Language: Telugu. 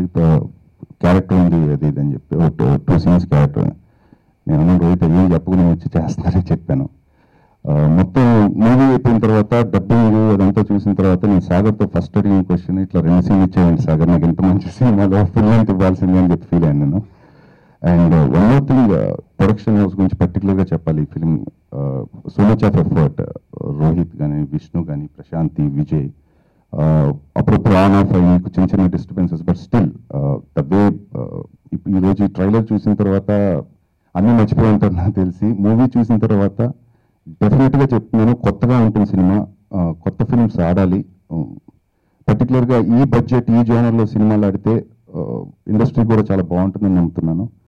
రోహిత్ క్యారెక్టర్ ఉంది అది ఇది అని చెప్పి టూ సీన్స్ క్యారెక్టర్ నేను అన్నాను, రోహిత్ ఏం చెప్పకుండా వచ్చి చేస్తానని చెప్పాను ఆ, మొత్తం మూవీ అయిపోయిన తర్వాత డబ్బింగ్ అదంతా చూసిన తర్వాత నేను సాగర్తో ఫస్ట్ అడిగిన క్వశ్చన్ ఇట్లా రెండు సీన్ ఇచ్చేయండి సాగర్ నాకు ఇంత మంచి సినిమాలో ఫుల్ లెంత్ ఇవ్వాల్సింది అని చెప్పి ఫీల్ అయ్యాను నేను and one more thing production house గురించి పర్టికులర్గా చెప్పాలి ఈ film so much of effort Rohit కానీ విష్ణు కానీ ప్రశాంతి విజయ్ uh, అప్పుడప్పుడు ఆన్ ఆఫ్ అయ్యి మీకు చిన్న చిన్న disturbances but still the way ఈ రోజు ఈ ట్రైలర్ చూసిన తర్వాత అన్నీ మర్చిపోయి ఉంటారు నాకు తెలిసి మూవీ చూసిన తర్వాత డెఫినెట్గా చెప్తున్నాను కొత్తగా ఉంటుంది సినిమా uh, కొత్త ఫిల్మ్స్ ఆడాలి పర్టికులర్గా ఈ బడ్జెట్ ఈ జోనర్లో సినిమాలు ఆడితే ఇండస్ట్రీ కూడా చాలా బాగుంటుందని నమ్ముతున్నాను